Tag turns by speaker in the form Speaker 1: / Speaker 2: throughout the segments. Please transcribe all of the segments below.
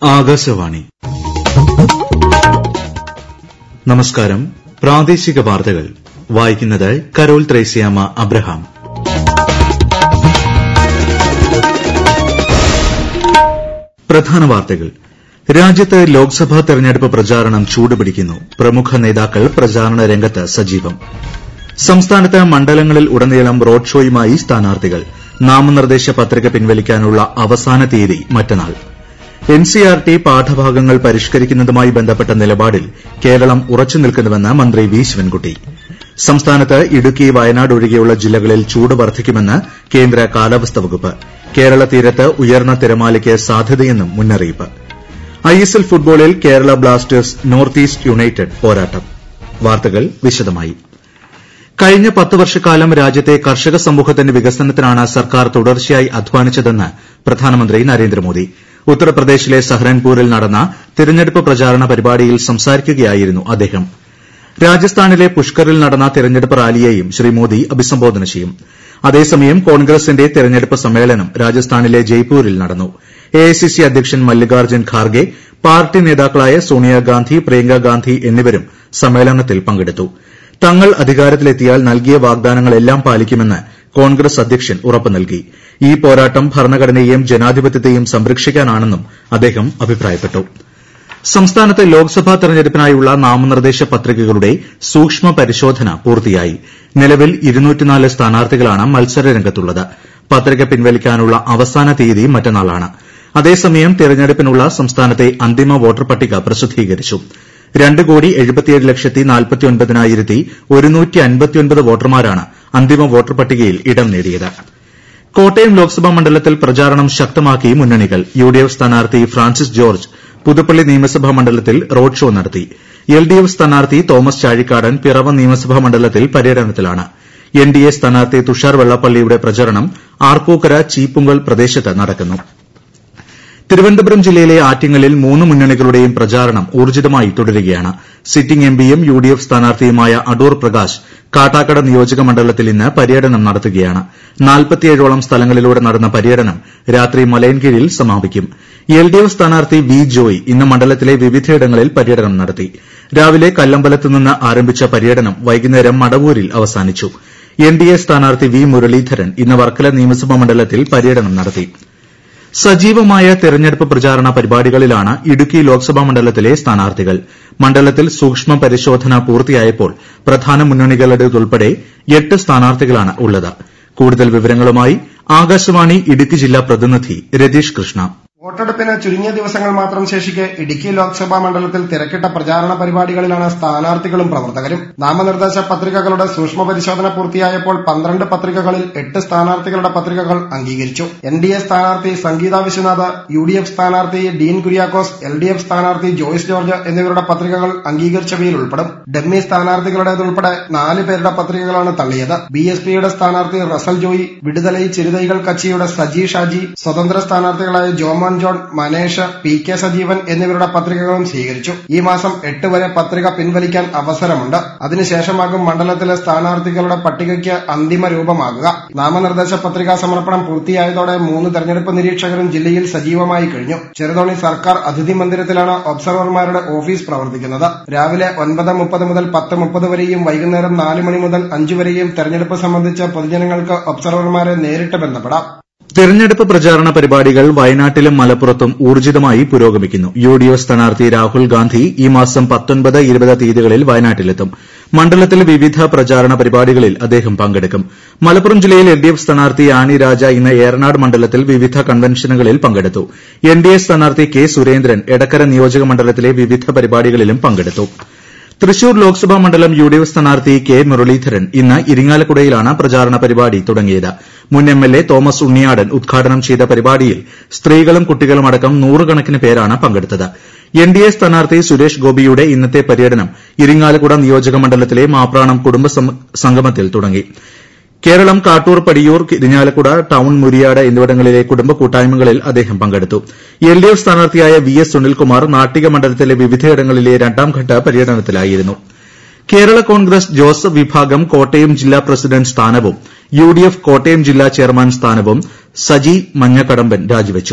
Speaker 1: ആകാശവാണി നമസ്കാരം പ്രാദേശിക വാർത്തകൾ വായിക്കുന്നത് കരോൾ ത്രേസ്യാമ അബ്രഹാം പ്രധാന വാർത്തകൾ രാജ്യത്ത് ലോക്സഭാ തെരഞ്ഞെടുപ്പ് പ്രചാരണം ചൂടുപിടിക്കുന്നു പ്രമുഖ നേതാക്കൾ പ്രചാരണ രംഗത്ത് സജീവം സംസ്ഥാനത്ത് മണ്ഡലങ്ങളിൽ ഉടനീളം റോഡ് ഷോയുമായി സ്ഥാനാർത്ഥികൾ നാമനിർദ്ദേശ പത്രിക പിൻവലിക്കാനുള്ള അവസാന തീയതി മറ്റന്നാൾ എൻസിആർടി പാഠഭാഗങ്ങൾ പരിഷ്കരിക്കുന്നതുമായി ബന്ധപ്പെട്ട നിലപാടിൽ കേരളം ഉറച്ചുനിൽക്കുന്നുവെന്ന് മന്ത്രി വി ശിവൻകുട്ടി സംസ്ഥാനത്ത് ഇടുക്കി വയനാട് ഒഴികെയുള്ള ജില്ലകളിൽ ചൂട് വർദ്ധിക്കുമെന്ന് കേന്ദ്ര കാലാവസ്ഥാ വകുപ്പ് കേരള തീരത്ത് ഉയർന്ന തിരമാലയ്ക്ക് സാധ്യതയെന്നും മുന്നറിയിപ്പ് ഐഎസ്എൽ ഫുട്ബോളിൽ Kerala Blasters north east United പോരാട്ടം വാർത്തകൾ വിശദമായി കഴിഞ്ഞ പത്ത് വർഷക്കാലം രാജ്യത്തെ കർഷക സമൂഹത്തിന്റെ വികസനത്തിനാണ് സർക്കാർ തുടർച്ചയായി അധ്വാനിച്ചതെന്ന് പ്രധാനമന്ത്രി നരേന്ദ്രമോദി ഉത്തർപ്രദേശിലെ സഹ്റൻപൂരിൽ നടന്ന തിരഞ്ഞെടുപ്പ് പ്രചാരണ പരിപാടിയിൽ സംസാരിക്കുകയായിരുന്നു അദ്ദേഹം രാജസ്ഥാനിലെ പുഷ്കറിൽ നടന്ന തിരഞ്ഞെടുപ്പ് റാലിയെയും ശ്രീ മോദി അഭിസംബോധന ചെയ്യും അതേസമയം കോൺഗ്രസിന്റെ തിരഞ്ഞെടുപ്പ് സമ്മേളനം രാജസ്ഥാനിലെ ജയ്പൂരിൽ നടന്നു എഐസിസി അധ്യക്ഷൻ മല്ലികാർജ്ജുൻ ഖാർഗെ പാർട്ടി നേതാക്കളായ സോണിയാഗാന്ധി പ്രിയങ്കാഗാന്ധി എന്നിവരും സമ്മേളനത്തിൽ പങ്കെടുത്തു തങ്ങൾ അധികാരത്തിലെത്തിയാൽ നൽകിയ വാഗ്ദാനങ്ങളെല്ലാം പാലിക്കുമെന്ന് കോൺഗ്രസ് അധ്യക്ഷൻ ഉറപ്പ് നൽകി ഈ പോരാട്ടം ഭരണഘടനയെയും ജനാധിപത്യത്തെയും സംരക്ഷിക്കാനാണെന്നും അദ്ദേഹം അഭിപ്രായപ്പെട്ടു സംസ്ഥാനത്ത് ലോക്സഭാ തെരഞ്ഞെടുപ്പിനായുള്ള നാമനിർദ്ദേശ പത്രികകളുടെ സൂക്ഷ്മ പരിശോധന പൂർത്തിയായി നിലവിൽ സ്ഥാനാർത്ഥികളാണ് മത്സരരംഗത്തുള്ളത് പത്രിക പിൻവലിക്കാനുള്ള അവസാന തീയതി മറ്റന്നാളാണ് അതേസമയം തെരഞ്ഞെടുപ്പിനുള്ള സംസ്ഥാനത്തെ അന്തിമ വോട്ടർ പട്ടിക പ്രസിദ്ധീകരിച്ചു രണ്ട് കോടി എഴുപത്തിയേഴ് ലക്ഷത്തി നാൽപ്പത്തിയൊൻപതിനായിരത്തി ഒരുന്നൂറ്റി അൻപത്തിയൊൻപത് വോട്ടർമാരാണ് അന്തിമ വോട്ടർ പട്ടികയിൽ ഇടം നേടിയത് കോട്ടയം ലോക്സഭാ മണ്ഡലത്തിൽ പ്രചാരണം ശക്തമാക്കി മുന്നണികൾ യുഡിഎഫ് സ്ഥാനാർത്ഥി ഫ്രാൻസിസ് ജോർജ് പുതുപ്പള്ളി നിയമസഭാ മണ്ഡലത്തിൽ റോഡ് ഷോ നടത്തി എൽഡിഎഫ് സ്ഥാനാർത്ഥി തോമസ് ചാഴിക്കാടൻ പിറവം നിയമസഭാ മണ്ഡലത്തിൽ പര്യടനത്തിലാണ് എൻഡിഎ സ്ഥാനാർത്ഥി തുഷാർ വെള്ളാപ്പള്ളിയുടെ പ്രചരണം ആർപ്പൂക്കര ചീപ്പുങ്കൽ പ്രദേശത്ത് നടക്കുന്നു തിരുവനന്തപുരം ജില്ലയിലെ ആറ്റിങ്ങലിൽ മൂന്ന് മുന്നണികളുടെയും പ്രചാരണം ഊർജ്ജിതമായി തുടരുകയാണ് സിറ്റിംഗ് എംപിയും യുഡിഎഫ് സ്ഥാനാർത്ഥിയുമായ അടൂർ പ്രകാശ് കാട്ടാക്കട നിയോജക മണ്ഡലത്തിൽ ഇന്ന് പര്യടനം നടത്തുകയാണ് നാൽപ്പത്തിയേഴോളം സ്ഥലങ്ങളിലൂടെ നടന്ന പര്യടനം രാത്രി മലയൻകീഴിൽ സമാപിക്കും എൽഡിഎഫ് സ്ഥാനാർത്ഥി വി ജോയ് ഇന്ന് മണ്ഡലത്തിലെ വിവിധയിടങ്ങളിൽ പര്യടനം നടത്തി രാവിലെ കല്ലമ്പലത്ത് നിന്ന് ആരംഭിച്ച പര്യടനം വൈകുന്നേരം മടവൂരിൽ അവസാനിച്ചു എൻഡിഎ സ്ഥാനാർത്ഥി വി മുരളീധരൻ ഇന്ന് വർക്കല നിയമസഭാ മണ്ഡലത്തിൽ പര്യടനം നടത്തി സജീവമായ തെരഞ്ഞെടുപ്പ് പ്രചാരണ പരിപാടികളിലാണ് ഇടുക്കി ലോക്സഭാ മണ്ഡലത്തിലെ സ്ഥാനാർത്ഥികൾ മണ്ഡലത്തിൽ സൂക്ഷ്മ പരിശോധന പൂർത്തിയായപ്പോൾ പ്രധാന മുന്നണികളുടേതുൾപ്പെടെ എട്ട് സ്ഥാനാർത്ഥികളാണ് ഉള്ളത് കൂടുതൽ വിവരങ്ങളുമായി ആകാശവാണി ഇടുക്കി ജില്ലാ പ്രതിനിധി രതീഷ് കൃഷ്ണ
Speaker 2: വോട്ടെടുപ്പിന് ചുരുങ്ങിയ ദിവസങ്ങൾ മാത്രം ശേഷിക്കെ ഇടുക്കി ലോക്സഭാ മണ്ഡലത്തിൽ തിരക്കിട്ട പ്രചാരണ പരിപാടികളിലാണ് സ്ഥാനാർത്ഥികളും പ്രവർത്തകരും നാമനിർദ്ദേശ പത്രികകളുടെ സൂക്ഷ്മ പരിശോധന പൂർത്തിയായപ്പോൾ പന്ത്രണ്ട് പത്രികകളിൽ എട്ട് സ്ഥാനാർത്ഥികളുടെ പത്രികകൾ അംഗീകരിച്ചു എൻ ഡി എ സ്ഥാനാർത്ഥി Sangeetha Viswanath U D F സ്ഥാനാർത്ഥി Dean Kuriakose L D F സ്ഥാനാർത്ഥി ജോയ്സ് ജോർജ് എന്നിവരുടെ പത്രികകൾ അംഗീകരിച്ചവയിൽ ഉൾപ്പെടും ഡമ്മി സ്ഥാനാർത്ഥികളുടേതുൾപ്പെടെ നാല് പേരുടെ പത്രികകളാണ് തള്ളിയത് ബി എസ് പിയുടെ സ്ഥാനാർത്ഥി റസൽ ജോയി വിടുതലൈ ചിരുതൈകൾ കച്ചിയുടെ സജി ഷാജി സ്വതന്ത്ര സ്ഥാനാർത്ഥികളായ Jomon John Manesh P K Sajeevan എന്നിവരുടെ പത്രികകളും സ്വീകരിച്ചു ഈ മാസം എട്ട് വരെ പത്രിക പിൻവലിക്കാൻ അവസരമുണ്ട് അതിനുശേഷമാകും മണ്ഡലത്തിലെ സ്ഥാനാർത്ഥികളുടെ പട്ടികയ്ക്ക് അന്തിമ രൂപമാകുക നാമനിർദ്ദേശ പത്രികാ സമർപ്പണം പൂർത്തിയായതോടെ മൂന്ന് തെരഞ്ഞെടുപ്പ് നിരീക്ഷകരും ജില്ലയിൽ സജീവമായി കഴിഞ്ഞു ചെറുതോണി സർക്കാർ അതിഥി മന്ദിരത്തിലാണ് ഒബ്സർവർമാരുടെ ഓഫീസ് പ്രവർത്തിക്കുന്നത് രാവിലെ ഒൻപത് മുപ്പത് മുതൽ പത്ത് മുപ്പത് വരെയും വൈകുന്നേരം നാല് മണി മുതൽ അഞ്ചു വരെയും തെരഞ്ഞെടുപ്പ് സംബന്ധിച്ച് പൊതുജനങ്ങൾക്ക് ഒബ്സർവർമാരെ നേരിട്ട് ബന്ധപ്പെടാം
Speaker 1: തെരഞ്ഞെടുപ്പ് പ്രചാരണ പരിപാടികൾ വയനാട്ടിലും മലപ്പുറത്തും ഊർജ്ജിതമായി പുരോഗമിക്കുന്നു യുഡിഎഫ് സ്ഥാനാർത്ഥി രാഹുൽ ഗാന്ധി ഈ മാസം പത്തൊൻപത് ഇരുപത് തീയതികളിൽ വയനാട്ടിലെത്തും മണ്ഡലത്തിൽ വിവിധ പ്രചാരണ പരിപാടികളിൽ അദ്ദേഹം പങ്കെടുക്കും മലപ്പുറം ജില്ലയിൽ എൽഡിഎഫ് സ്ഥാനാർത്ഥി ആനി രാജ ഇന്ന് ഏറനാട് മണ്ഡലത്തിൽ വിവിധ കൺവെൻഷനുകളിൽ പങ്കെടുത്തു എൻഡിഎ സ്ഥാനാർത്ഥി കെ സുരേന്ദ്രൻ എടക്കര നിയോജക മണ്ഡലത്തിലെ വിവിധ പരിപാടികളിലും പങ്കെടുത്തു തൃശൂർ ലോക്സഭാ മണ്ഡലം യുഡിഎഫ് സ്ഥാനാർത്ഥി കെ മുരളീധരൻ ഇന്ന് ഇരിങ്ങാലക്കുടയിലാണ് പ്രചാരണ പരിപാടി തുടങ്ങിയത് മുൻ എംഎൽഎ തോമസ് ഉണ്ണിയാടൻ ഉദ്ഘാടനം ചെയ്ത പരിപാടിയിൽ സ്ത്രീകളും കുട്ടികളുമടക്കം നൂറുകണക്കിന് പേരാണ് പങ്കെടുത്തത് എൻഡിഎ സ്ഥാനാർത്ഥി സുരേഷ് ഗോപിയുടെ ഇന്നത്തെ പര്യടനം ഇരിങ്ങാലക്കുട നിയോജക മണ്ഡലത്തിലെ മാപ്രാണം കുടുംബ സംഗമത്തിൽ തുടങ്ങി കേരളം കാട്ടൂർ പടിയൂർ ഇരിഞ്ഞാലക്കുട ടൌൺ മുരിയാട് എന്നിവിടങ്ങളിലെ കുടുംബ കൂട്ടായ്മകളിൽ അദ്ദേഹം പങ്കെടുത്തു എൽഡിഎഫ് സ്ഥാനാർത്ഥിയായ വി എസ് സുനിൽകുമാർ നാട്ടിക മണ്ഡലത്തിലെ വിവിധയിടങ്ങളിലെ രണ്ടാംഘട്ട പര്യടനത്തിലായിരുന്നു കേരള കോൺഗ്രസ് ജോസഫ് വിഭാഗം കോട്ടയം ജില്ലാ പ്രസിഡന്റ് സ്ഥാനവും യുഡിഎഫ് കോട്ടയം ജില്ലാ ചെയർമാൻ സ്ഥാനവും സജി മഞ്ഞക്കടമ്പൻ രാജിവച്ചു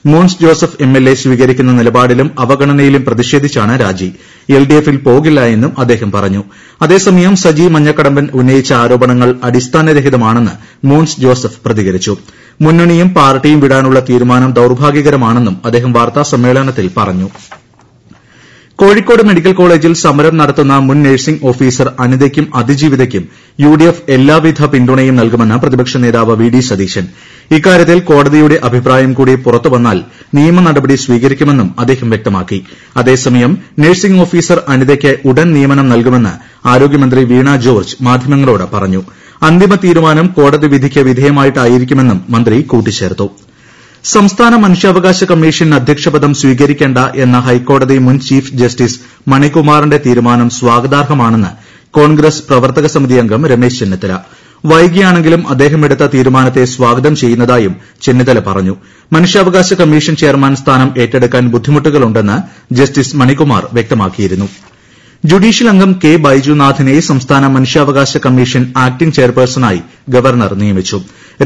Speaker 1: മോൻസ് ജോസഫ് എംഎൽഎ സ്വീകരിക്കുന്ന നിലപാടിലും അവഗണനയിലും പ്രതിഷേധിച്ചാണ് രാജി എൽഡിഎഫിൽ പോകില്ല എന്നും അദ്ദേഹം പറഞ്ഞു അതേസമയം സജി മഞ്ഞക്കടമ്പൻ ഉന്നയിച്ച ആരോപണങ്ങൾ അടിസ്ഥാനരഹിതമാണെന്ന് മോൻസ് ജോസഫ് പ്രതികരിച്ചു മുന്നണിയും പാർട്ടിയും വിടാനുള്ള തീരുമാനം ദൌർഭാഗ്യകരമാണെന്നും അദ്ദേഹം വാർത്താസമ്മേളനത്തിൽ പറഞ്ഞു കോഴിക്കോട് മെഡിക്കൽ കോളേജിൽ സമരം നടത്തുന്ന മുൻ നഴ്സിംഗ് ഓഫീസർ അനിതയ്ക്കും അതിജീവിതയ്ക്കും യുഡിഎഫ് എല്ലാവിധ പിന്തുണയും നൽകുമെന്ന് പ്രതിപക്ഷ നേതാവ് വി ഡി സതീശൻ ഇക്കാര്യത്തിൽ കോടതിയുടെ അഭിപ്രായം കൂടി പുറത്തുവന്നാൽ നിയമ നടപടി സ്വീകരിക്കുമെന്നും അദ്ദേഹം വ്യക്തമാക്കി അതേസമയം നഴ്സിംഗ് ഓഫീസർ അനിതയ്ക്ക് ഉടൻ നിയമനം നൽകുമെന്ന് ആരോഗ്യമന്ത്രി വീണ ജോർജ് മാധ്യമങ്ങളോട് പറഞ്ഞു അന്തിമ തീരുമാനം കോടതി വിധിക്ക് വിധേയമായിട്ടായിരിക്കുമെന്നും മന്ത്രി കൂട്ടിച്ചേർത്തു സംസ്ഥാന മനുഷ്യാവകാശ കമ്മീഷൻ അധ്യക്ഷപദം സ്വീകരിക്കേണ്ട എന്ന ഹൈക്കോടതി മുൻ ചീഫ് ജസ്റ്റിസ് മണികുമാറിന്റെ തീരുമാനം സ്വാഗതാർഹമാണെന്ന് കോൺഗ്രസ് പ്രവർത്തക സമിതി അംഗം രമേശ് ചെന്നിത്തല വൈകിയാണെങ്കിലും അദ്ദേഹം എടുത്ത തീരുമാനത്തെ സ്വാഗതം ചെയ്യുന്നതായും ചെന്നിത്തല പറഞ്ഞു മനുഷ്യാവകാശ കമ്മീഷൻ ചെയർമാൻ സ്ഥാനം ഏറ്റെടുക്കാൻ ബുദ്ധിമുട്ടുകളുണ്ടെന്ന് ജസ്റ്റിസ് മണികുമാർ വ്യക്തമാക്കിയിരുന്നു ജുഡീഷ്യൽ അംഗം കെ ബൈജുനാഥിനെ സംസ്ഥാന മനുഷ്യാവകാശ കമ്മീഷൻ ആക്ടിംഗ് ചെയർപേഴ്സണായി ഗവർണർ നിയമിച്ചു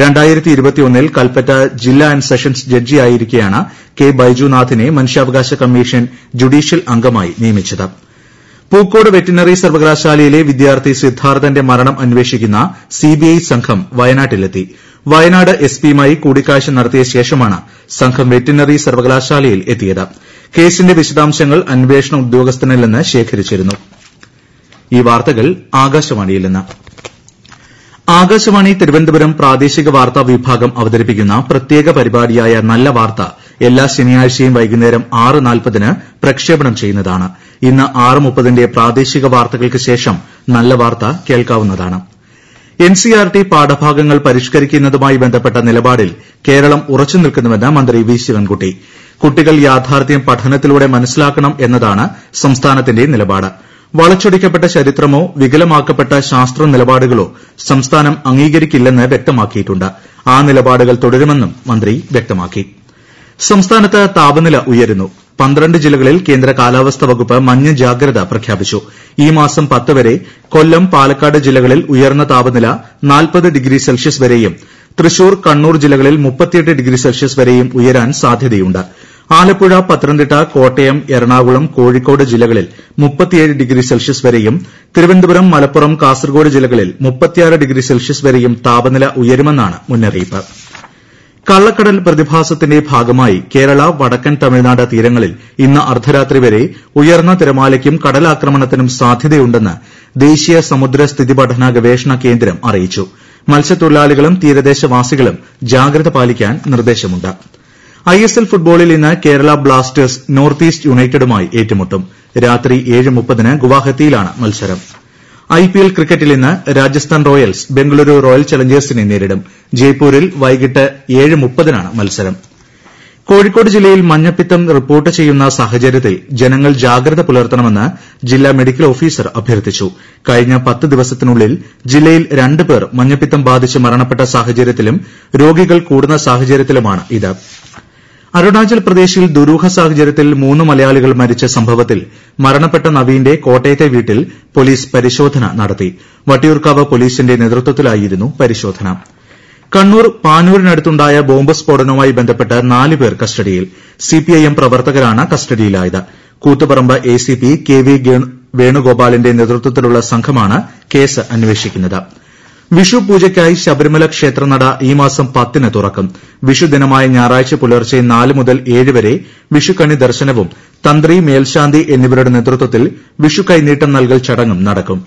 Speaker 1: ൽ കൽപ്പറ്റ ജില്ലാ ആന്റ് സെഷൻസ് ജഡ്ജിയായിരിക്കെയാണ് കെ ബൈജുനാഥിനെ മനുഷ്യാവകാശ കമ്മീഷൻ ജുഡീഷ്യൽ അംഗമായി നിയമിച്ചത് പൂക്കോട് വെറ്റിനറി സർവകലാശാലയിലെ വിദ്യാർത്ഥി സിദ്ധാർത്ഥന്റെ മരണം അന്വേഷിക്കുന്ന സിബിഐ സംഘം വയനാട്ടിലെത്തി വയനാട് എസ് പിയുമായി കൂടിക്കാഴ്ച നടത്തിയ ശേഷമാണ് സംഘം വെറ്റിനറി സർവകലാശാലയിൽ എത്തിയത് കേസിന്റെ വിശദാംശങ്ങൾ അന്വേഷണ ഉദ്യോഗസ്ഥനിൽ നിന്ന് ശേഖരിച്ചിരുന്നു ഈ വാർത്തകൾ ആകാശവാണിയിൽ നിന്ന് ആകാശവാണി തിരുവനന്തപുരം പ്രാദേശിക വാർത്താ വിഭാഗം അവതരിപ്പിക്കുന്ന പ്രത്യേക പരിപാടിയായ നല്ല വാർത്ത എല്ലാ ശനിയാഴ്ചയും വൈകുന്നേരം ആറ് നാൽപ്പതിന് പ്രക്ഷേപണം ചെയ്യുന്നതാണ് ഇന്ന് ആറ് മുപ്പതിന്റെ പ്രാദേശിക വാർത്തകൾക്ക് ശേഷം നല്ല വാർത്ത കേൾക്കാവുന്നതാണ് എൻസിആർടി പാഠഭാഗങ്ങൾ പരിഷ്കരിക്കുന്നതുമായി ബന്ധപ്പെട്ട നിലപാടിൽ കേരളം ഉറച്ചു നിൽക്കുന്നുവെന്ന് മന്ത്രി വി ശിവൻകുട്ടി കുട്ടികൾ യാഥാർത്ഥ്യം പഠനത്തിലൂടെ മനസ്സിലാക്കണം എന്നതാണ് സംസ്ഥാനത്തിന്റെ നിലപാട് വളച്ചൊടിക്കപ്പെട്ട ചരിത്രമോ വികലമാക്കപ്പെട്ട ശാസ്ത്ര നിലപാടുകളോ സംസ്ഥാനം അംഗീകരിക്കില്ലെന്ന് വ്യക്തമാക്കിയിട്ടുണ്ട് ആ നിലപാടുകൾ തുടരുമെന്നും മന്ത്രി വ്യക്തമാക്കി സംസ്ഥാനത്ത് താപനില ഉയരുന്നു പന്ത്രണ്ട് ജില്ലകളിൽ കേന്ദ്ര കാലാവസ്ഥാ വകുപ്പ് മഞ്ഞ ജാഗ്രത പ്രഖ്യാപിച്ചു ഈ മാസം പത്ത് വരെ കൊല്ലം പാലക്കാട് ജില്ലകളിൽ ഉയർന്ന താപനില നാൽപ്പത് ഡിഗ്രി സെൽഷ്യസ് വരെയും തൃശൂർ കണ്ണൂർ ജില്ലകളിൽ മുപ്പത്തിയെട്ട് ഡിഗ്രി സെൽഷ്യസ് വരെയും ഉയരാൻ സാധ്യതയുണ്ട് ആലപ്പുഴ പത്തനംതിട്ട കോട്ടയം എറണാകുളം കോഴിക്കോട് ജില്ലകളിൽ മുപ്പത്തിയേഴ് ഡിഗ്രി സെൽഷ്യസ് വരെയും തിരുവനന്തപുരം മലപ്പുറം കാസർഗോഡ് ജില്ലകളിൽ മുപ്പത്തിയാറ് ഡിഗ്രി സെൽഷ്യസ് വരെയും താപനില ഉയരുമെന്നാണ് മുന്നറിയിപ്പ് കള്ളക്കടൽ പ്രതിഭാസത്തിന്റെ ഭാഗമായി കേരള വടക്കൻ തമിഴ്നാട് തീരങ്ങളിൽ ഇന്ന് അർദ്ധരാത്രി വരെ ഉയർന്ന തിരമാലയ്ക്കും കടലാക്രമണത്തിനും സാധ്യതയുണ്ടെന്ന് ദേശീയ സമുദ്ര സ്ഥിതിപഠന ഗവേഷണ കേന്ദ്രം അറിയിച്ചു മത്സ്യത്തൊഴിലാളികളും തീരദേശവാസികളും ജാഗ്രത പാലിക്കാൻ നിർദ്ദേശമുണ്ട് ഐഎസ്എൽ ഫുട്ബോളിൽ ഇന്ന് കേരള ബ്ലാസ്റ്റേഴ്സ് നോർത്ത് ഈസ്റ്റ് യുണൈറ്റഡുമായി ഏറ്റുമുട്ടും രാത്രി ഏഴ് മുപ്പതിന് ഗുവാഹത്തിയിലാണ് മത്സരം ഐപിഎൽ ക്രിക്കറ്റിൽ ഇന്ന് രാജസ്ഥാൻ റോയൽസ് ബംഗളൂരു റോയൽ ചലഞ്ചേഴ്സിനെ നേരിടും ജയ്പൂരിൽ വൈകിട്ട് ഏഴ് മുപ്പതിനാണ് മത്സരം കോഴിക്കോട് ജില്ലയിൽ മഞ്ഞപ്പിത്തം റിപ്പോർട്ട് ചെയ്യുന്ന സാഹചര്യത്തിൽ ജനങ്ങൾ ജാഗ്രത പുലർത്തണമെന്ന് ജില്ലാ മെഡിക്കൽ ഓഫീസർ അഭ്യർത്ഥിച്ചു കഴിഞ്ഞ പത്ത് ദിവസത്തിനുള്ളിൽ ജില്ലയിൽ രണ്ട് പേർ മഞ്ഞപ്പിത്തം ബാധിച്ച് മരണപ്പെട്ട സാഹചര്യത്തിലും രോഗികൾ കൂടുന്ന സാഹചര്യത്തിലുമാണ് ഇത് അരുണാചൽ പ്രദേശിൽ ദുരൂഹ സാഹചര്യത്തിൽ മൂന്ന് മലയാളികൾ മരിച്ച സംഭവത്തിൽ മരണപ്പെട്ട നവീന്റെ കോട്ടയത്തെ വീട്ടിൽ പോലീസ് പരിശോധന നടത്തി വട്ടിയൂർക്കാവ് പോലീസിന്റെ നേതൃത്വത്തിലായിരുന്നു പരിശോധന കണ്ണൂർ പാനൂരിനടുത്തുണ്ടായ ബോംബ് സ്ഫോടനവുമായി ബന്ധപ്പെട്ട് നാല് പേർ കസ്റ്റഡിയിൽ സിപിഐഎം പ്രവർത്തകരാണ് കസ്റ്റഡിയിലായത് കൂത്തുപറമ്പ് എസിപി കെ വി വേണുഗോപാലിന്റെ നേതൃത്വത്തിലുള്ള സംഘമാണ് കേസ് അന്വേഷിക്കുന്നത് വിഷു പൂജയ്ക്കായി ശബരിമല ക്ഷേത്രനട ഈ മാസം പത്തിന് തുറക്കും വിഷുദിനമായ ഞായറാഴ്ച പുലർച്ചെ നാല് മുതൽ ഏഴ് വരെ വിഷുക്കണി ദർശനവും തന്ത്രി മേൽശാന്തി എന്നിവരുടെ നേതൃത്വത്തിൽ വിഷു കൈനീട്ടം നൽകൽ ചടങ്ങും നടക്കും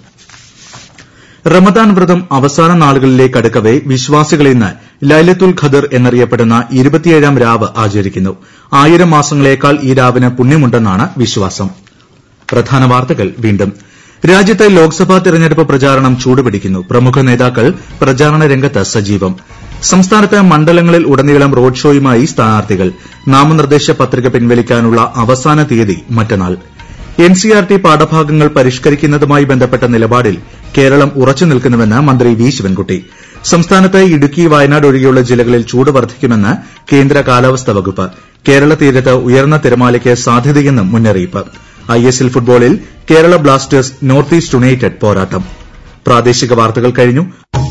Speaker 1: റമദാൻ വ്രതം അവസാന നാളുകളിലേക്ക് അടുക്കവെ വിശ്വാസികൾ ഇന്ന് ലൈലത്തുൽ ഖദർ എന്നറിയപ്പെടുന്ന ഇരുപത്തിയേഴാം രാവ് ആചരിക്കുന്നു ആയിരം മാസങ്ങളേക്കാൾ ഈ രാവിന് പുണ്യമുണ്ടെന്നാണ് വിശ്വാസം പ്രധാന വാർത്തകൾ വീണ്ടും രാജ്യത്തെ ലോക്സഭാ തെരഞ്ഞെടുപ്പ് പ്രചാരണം ചൂടുപിടിക്കുന്നു പ്രമുഖ നേതാക്കൾ പ്രചാരണ രംഗത്ത് സജീവം സംസ്ഥാനത്ത് മണ്ഡലങ്ങളിൽ ഉടനീളം റോഡ് ഷോയുമായി സ്ഥാനാർത്ഥികൾ നാമനിർദ്ദേശ പത്രിക പിൻവലിക്കാനുള്ള അവസാന തീയതി മറ്റന്നാൾ എൻസിആർടി പാഠഭാഗങ്ങൾ പരിഷ്കരിക്കുന്നതുമായി ബന്ധപ്പെട്ട നിലപാടിൽ കേരളം ഉറച്ചു നിൽക്കുന്നുവെന്ന് മന്ത്രി വി ശിവൻകുട്ടി സംസ്ഥാനത്ത് ഇടുക്കി വയനാട് ഒഴികെയുള്ള ജില്ലകളിൽ ചൂട് വർദ്ധിക്കുമെന്ന് കേന്ദ്ര കാലാവസ്ഥാ വകുപ്പ് കേരള തീരത്ത് ഉയർന്ന തിരമാലയ്ക്ക് സാധ്യതയെന്നും മുന്നറിയിപ്പ് ഐഎസ്എൽ ഫുട്ബോളിൽ Kerala Blasters north east United പോരാട്ടം പ്രാദേശിക വാർത്തകൾ കഴിഞ്ഞു